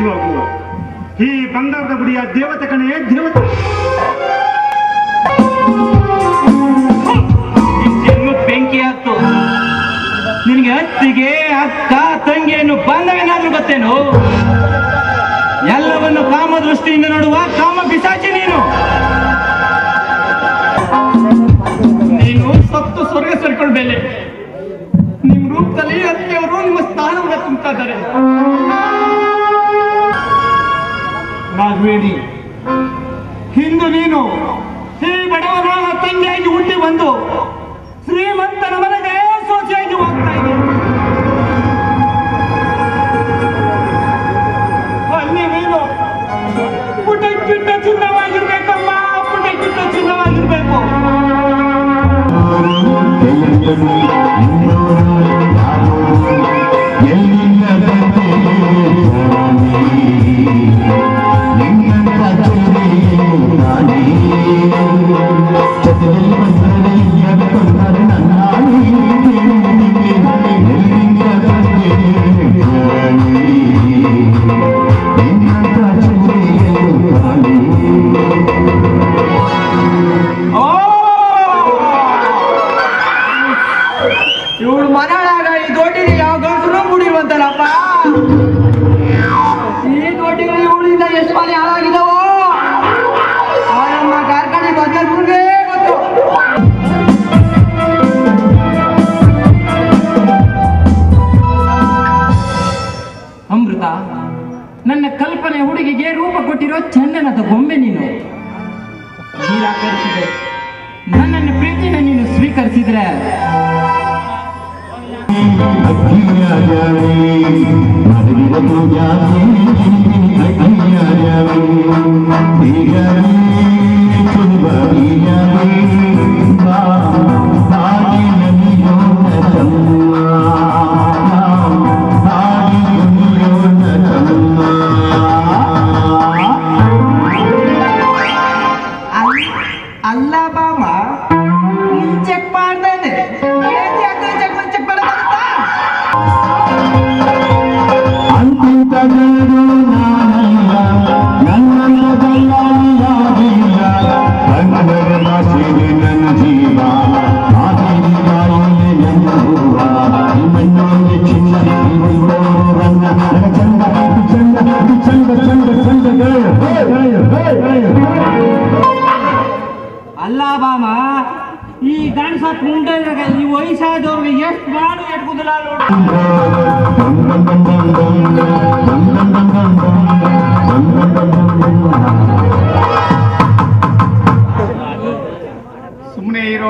ನಿಜವಾಗ್ಲು ಈ ಬಂಗಾರದ ಗುಡಿಯ ದೇವತೆ ಕಣೆ ದೇವತೆ ಜನ್ಮ ಬೆಂಕಿ ಆಗ್ತು ನಿನಗೆ ಅತ್ತಿಗೆ ಅಕ್ಕ ತಂಗಿಯನ್ನು ಬಾಂಧವ್ಯನಾದ್ರೂ ಗೊತ್ತೇನು ಎಲ್ಲವನ್ನು ಕಾಮ ದೃಷ್ಟಿಯಿಂದ ನೋಡುವ ಕಾಮ ಪಿಸಾಚಿ ನೀನು ನೀನು ಸತ್ತು ಸ್ವರ್ಗ ಸೇರ್ಕೊಳ್ಬೇಲೆ ನಿಮ್ ರೂಪದಲ್ಲಿ ಅತ್ತೆಯವರು ನಿಮ್ಮ ಸ್ಥಾನವನ್ನು ತುಂಬ್ತಾ ಇದ್ದಾರೆ ನಾಗವೇಣಿ ಹಿಂದು ನೀನು ಈ ಬಡವನ ತಂಗಿಯಾಗಿ ಹುಟ್ಟಿ ಬಂದು ಶ್ರೀಮಂತನ ಮನೆಗೆ ಸೋಚಿಯಾಗಿ ಹೋಗ್ತಾ ಇದೆ ಅಲ್ಲಿ ನೀನು ಪುಟಕ್ಕಿಟ್ಟ ಚಿನ್ನವಾಗಿರ್ಬೇಕಮ್ಮ ಪುಟಕ್ಕಿಟ್ಟ ಚಿನ್ನವಾಗಿರ್ಬೇಕು ಇವಳು ಮನಾಳಾಗ ಈ ದೊಡ್ಡಿಗೆ ಯಾವ ಗಂಟಲು ಮುಡಿರುವಂತಲ್ಲಪ್ಪ ಈ ದೊಡ್ಡಿಗೆ ಇವಳಿಂದ ಎಷ್ಟು ಮನೆ ಹಾಳಾಗಿದ್ದಾವೋ ಆ ನಮ್ಮ ಕಾರ್ಖಾನೆ ಗೊತ್ತೇ ಗೊತ್ತು ಅಮೃತ ನನ್ನ ಕಲ್ಪನೆ ಹುಡುಗಿಗೆ ರೂಪ ಕೊಟ್ಟಿರೋ ಚಂದನದ ಗೊಂಬೆ ನೀನು ನಿರಾಕರಿಸಿದೆ ನನ್ನನ್ನು ಪ್ರೀತಿನ ನೀನು ಸ್ವೀಕರಿಸಿದ್ರೆ ಅಲ್ಲ ಬಾಮ ಚೆಕ್ ಮಾಡ್ದೇನೆ ಚೆಕ್ ಚೆಕ್ ಮಾಡೋದಂತ ಅಲ್ಲ ಬಾಮ ಈ ಗಂಡಸ ಮುಂಡೆ ಈ ವಯಸ್ಸಾದವ್ರಿಗೆ ಎಷ್ಟು ಮಾಡು ಎಟ್ಕುದಿಲ್ಲ ನೋಡು ಸುಮ್ಮನೆ ಇರೋ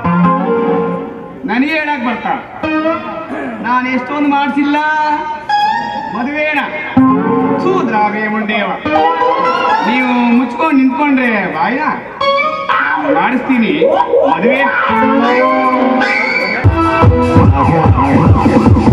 ನನಗೆ ಹೇಳಕ್ ಬರ್ತಾ ನಾನು ಎಷ್ಟೊಂದು ಮಾಡಿಸಿಲ್ಲ ಮದುವೆಣ ಸೂದ್ರಾವೇ ಮುಂಡೇವ ನೀವು ಮುಚ್ಕೊಂಡು ನಿಂತ್ಕೊಂಡ್ರೆ ಬಾಯ ಮಾಡಿಸ್ತೀನಿ ಮದುವೆ